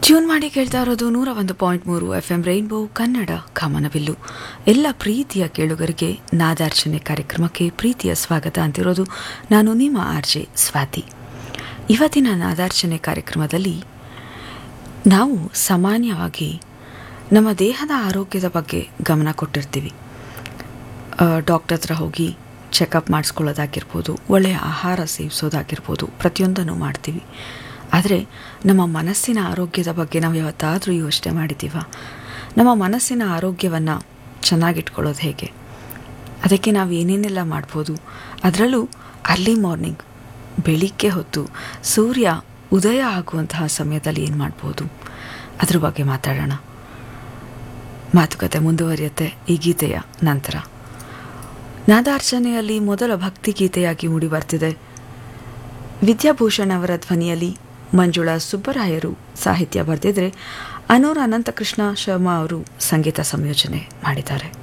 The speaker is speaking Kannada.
ಟ್ಯೂನ್ ಮಾಡಿ ಕೇಳ್ತಾ ಇರೋದು ನೂರ ಒಂದು ಪಾಯಿಂಟ್ ಮೂರು ಎಫ್ ಎಂ ರೈನ್ಬೋ ಕನ್ನಡ ಕಾಮನಬಿಲ್ಲು ಎಲ್ಲ ಪ್ರೀತಿಯ ಕೇಳುಗರಿಗೆ ನಾದಾರ್ಚನೆ ಕಾರ್ಯಕ್ರಮಕ್ಕೆ ಪ್ರೀತಿಯ ಸ್ವಾಗತ ಅಂತಿರೋದು ನಾನು ನಿಮ್ಮ ಆರ್ಜೆ ಸ್ವಾತಿ ಇವತ್ತಿನ ನಾದಾರ್ಚನೆ ಕಾರ್ಯಕ್ರಮದಲ್ಲಿ ನಾವು ಸಾಮಾನ್ಯವಾಗಿ ನಮ್ಮ ದೇಹದ ಆರೋಗ್ಯದ ಬಗ್ಗೆ ಗಮನ ಕೊಟ್ಟಿರ್ತೀವಿ ಡಾಕ್ಟರ್ ಹತ್ರ ಹೋಗಿ ಚೆಕಪ್ ಮಾಡಿಸ್ಕೊಳ್ಳೋದಾಗಿರ್ಬೋದು ಒಳ್ಳೆಯ ಆಹಾರ ಸೇವಿಸೋದಾಗಿರ್ಬೋದು ಪ್ರತಿಯೊಂದನ್ನು ಮಾಡ್ತೀವಿ ಆದರೆ ನಮ್ಮ ಮನಸ್ಸಿನ ಆರೋಗ್ಯದ ಬಗ್ಗೆ ನಾವು ಯಾವತ್ತಾದರೂ ಯೋಚನೆ ಮಾಡಿದ್ದೀವ ನಮ್ಮ ಮನಸ್ಸಿನ ಆರೋಗ್ಯವನ್ನು ಚೆನ್ನಾಗಿಟ್ಕೊಳ್ಳೋದು ಹೇಗೆ ಅದಕ್ಕೆ ನಾವು ಏನೇನೆಲ್ಲ ಮಾಡ್ಬೋದು ಅದರಲ್ಲೂ ಅರ್ಲಿ ಮಾರ್ನಿಂಗ್ ಬೆಳಿಗ್ಗೆ ಹೊತ್ತು ಸೂರ್ಯ ಉದಯ ಆಗುವಂತಹ ಸಮಯದಲ್ಲಿ ಏನು ಮಾಡ್ಬೋದು ಅದ್ರ ಬಗ್ಗೆ ಮಾತಾಡೋಣ ಮಾತುಕತೆ ಮುಂದುವರಿಯುತ್ತೆ ಈ ಗೀತೆಯ ನಂತರ ನಾದಾರ್ಚನೆಯಲ್ಲಿ ಮೊದಲ ಭಕ್ತಿಗೀತೆಯಾಗಿ ಮೂಡಿ ಬರ್ತಿದೆ ವಿದ್ಯಾಭೂಷಣ್ ಅವರ ಧ್ವನಿಯಲ್ಲಿ ಮಂಜುಳಾ ಸುಬ್ಬರಾಯರು ಸಾಹಿತ್ಯ ಬರೆದಿದ್ರೆ ಅನೂರ್ ಅನಂತಕೃಷ್ಣ ಶರ್ಮಾ ಅವರು ಸಂಗೀತ ಸಂಯೋಜನೆ ಮಾಡಿದ್ದಾರೆ